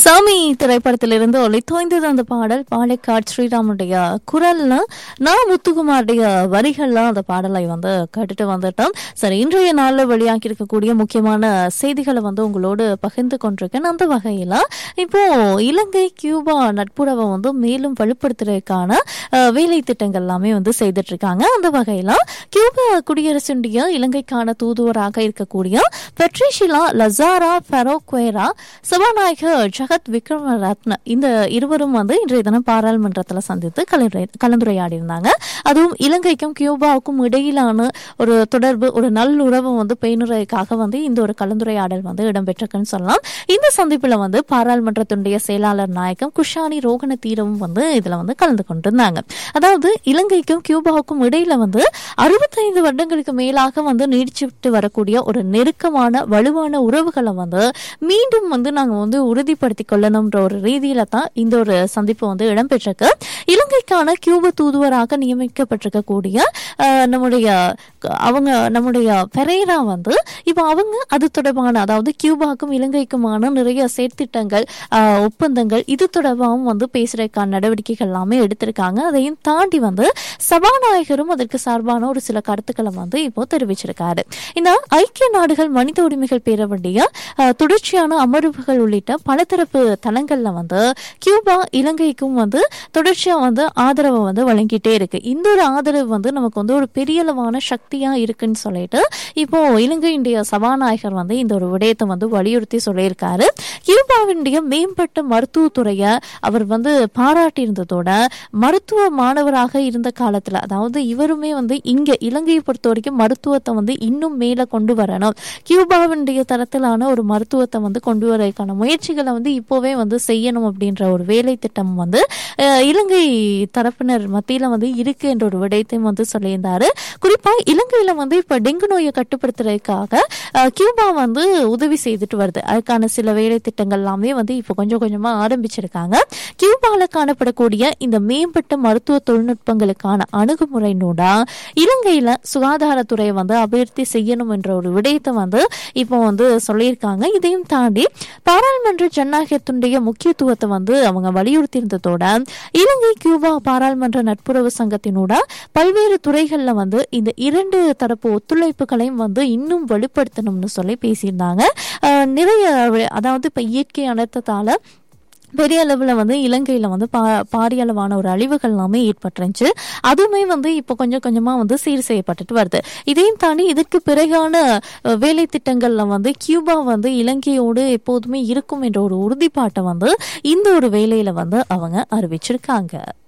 சாமி திரைப்படத்திலிருந்து ஒளி தோய்ந்தது அந்த பாடல் பாலைக்காட் ஸ்ரீராமுடைய குரல்ல நான் முத்துக்குமாருடைய வரிகள்லாம் அந்த பாடலை வந்து கேட்டுட்டு வந்துட்டோம் சரி இன்றைய நாள்ல வெளியாகி இருக்கக்கூடிய முக்கியமான செய்திகளை வந்து உங்களோடு பகிர்ந்து கொண்டிருக்கேன் அந்த வகையில இப்போ இலங்கை கியூபா நட்புறவை வந்து மேலும் வலுப்படுத்துறதுக்கான அஹ், வேலை திட்டங்கள் எல்லாமே வந்து செய்துட்டு இருக்காங்க அந்த வகையில கியூபா குடியரசுடைய இலங்கைக்கான தூதுவராக இருக்கக்கூடிய பெட்ரிஷிலா லசாரா ஃபெரோக்வேரா சபாநாயகர் ஜகத் விக்ரமரத்ன இந்த இருவரும் வந்து இன்றைய தினம் பாராளுமன்றத்தில் சந்தித்து கலந்துரை- கலந்துரையாடி இருந்தாங்க அதுவும் இலங்கைக்கும் கியூபாவுக்கும் இடையிலான ஒரு தொடர்பு ஒரு நல்லுறவு வந்து பேணுறதுக்காக வந்து இந்த ஒரு கலந்துரையாடல் வந்து இடம்பெற்றிருக்குன்னு சொல்லலாம் இந்த சந்திப்புல வந்து பாராளுமன்றத்தினுடைய செயலாளர் நாயகம் குஷானி ரோகண தீரவும் வந்து இதுல வந்து கலந்து கொண்டிருந்தாங்க அதாவது இலங்கைக்கும் கியூபாவுக்கும் இடையில வந்து அறுபத்தைந்து வருடங்களுக்கு மேலாக வந்து நீடிச்சுட்டு வரக்கூடிய ஒரு நெருக்கமான வலுவான உறவுகளை வந்து மீண்டும் வந்து நாங்க வந்து உறுதிப்படுத்திக் கொள்ளணும்ன்ற ஒரு ரீதியில தான் இந்த ஒரு சந்திப்பு வந்து இடம்பெற்றிருக்கு இலங்கைக்கான கியூப தூதுவராக நியமிக்கப்பட்டிருக்கக்கூடிய அஹ், நம்முடைய க- அவங்க நம்முடைய பெரேரா வந்து இப்போ அவங்க அது தொடர்பான அதாவது கியூபாக்கும் இலங்கைக்குமான நிறைய செயற்திட்டங்கள் அஹ், ஒப்பந்தங்கள் இது தொடர்பாகவும் வந்து பேசுறதுக்கான நடவடிக்கைகள் எல்லாமே எடுத்திருக்காங்க அதையும் தாண்டி வந்து சபாநாயகரும் அதற்கு சார்பான ஒரு சில கருத்துக்களை வந்து இப்போ தெரிவிச்சிருக்காரு இந்த ஐக்கிய நாடுகள் மனித உரிமைகள் பேரவண்டிய அஹ், தொடர்ச்சியான அமர்வுகள் உள்ளிட்ட பலதரப்பு தளங்கள்ல வந்து கியூபா இலங்கைக்கும் வந்து தொடர்ச்சியா வந்து ஆதரவை வந்து வழங்கிட்டே இருக்கு இந்த ஒரு ஆதரவு வந்து நமக்கு வந்து ஒரு பெரிய அளவான சக்தியா இருக்குன்னு சொல்லிட்டு இப்போ இலங்கையினுடைய சபாநாயகர் வந்து இந்த ஒரு விடயத்தை வந்து வலியுறுத்தி சொல்லியிருக்காரு கியூபாவினுடைய மேம்பட்ட மருத்துவத்துறையை அவர் வந்து பாராட்டியிருந்ததோட மருத்துவ மாணவராக இருந்த காலத்துல அதாவது இவருமே வந்து இங்க இலங்கையை பொறுத்த வரைக்கும் மருத்துவத்தை வந்து இன்னும் மேல கொண்டு வரணும் கியூபாவினுடைய தரத்திலான ஒரு மருத்துவத்தை வந்து கொண்டு வரதுக்கான முயற்சிகளை வந்து இப்போவே வந்து செய்யணும் அப்படின்ற ஒரு வேலை திட்டம் வந்து அஹ், இலங்கை தரப்பினர் மத்தியில வந்து இருக்கு என்ற ஒரு விடயத்தையும் வந்து சொல்லியிருந்தாரு குறிப்பா இலங்கையில வந்து இப்ப டெங்கு நோயை கட்டுப்படுத்துறதுக்காக அஹ், கியூபா வந்து உதவி செய்துட்டு வருது அதுக்கான சில வேலை திட்டங்கள் எல்லாமே வந்து இப்போ கொஞ்சம் கொஞ்சமா ஆரம்பிச்சிருக்காங்க கியூபால காணப்படக்கூடிய இந்த மேம்பட்ட மருத்துவ தொழில்நுட்பங்களுக்கான அணுகுமுறைனூடா இலங்கையில சுகாதாரத்துறையை வந்து அபிவிருத்தி செய்யணும் என்ற ஒரு விடயத்தை வந்து இப்போ வந்து சொல்லியிருக்காங்க இதையும் தாண்டி பாராளுமன்ற ஜனநாயகத்தினுடைய முக்கியத்துவத்தை வந்து அவங்க வலியுறுத்தி இருந்ததோட இலங்கை கியூபா பாராளுமன்ற நட்புறவு சங்கத்தினோட பல்வேறு துறைகள்ல வந்து இந்த இரண்டு தரப்பு ஒத்துழைப்புகளையும் வந்து இன்னும் வலுப்படுத்தணும்னு சொல்லி பேசியிருந்தாங்க அஹ் நிறைய வி- அதாவது இப்ப இயற்கை அனர்த்தத்தால பெரிய அளவில் வந்து இலங்கையில் வந்து பா பாரிய அளவான ஒரு அழிவுகள் எல்லாமே ஏற்பட்டுருந்துச்சு அதுவுமே வந்து இப்போ கொஞ்சம் கொஞ்சமாக வந்து சீர் செய்யப்பட்டுட்டு வருது இதையும் தாண்டி இதற்கு பிறகான அஹ், வேலை திட்டங்களில் வந்து கியூபா வந்து இலங்கையோடு எப்போதுமே இருக்கும் என்ற ஒரு உறுதிப்பாட்டை வந்து இந்த ஒரு வேலையில வந்து அவங்க அறிவிச்சிருக்காங்க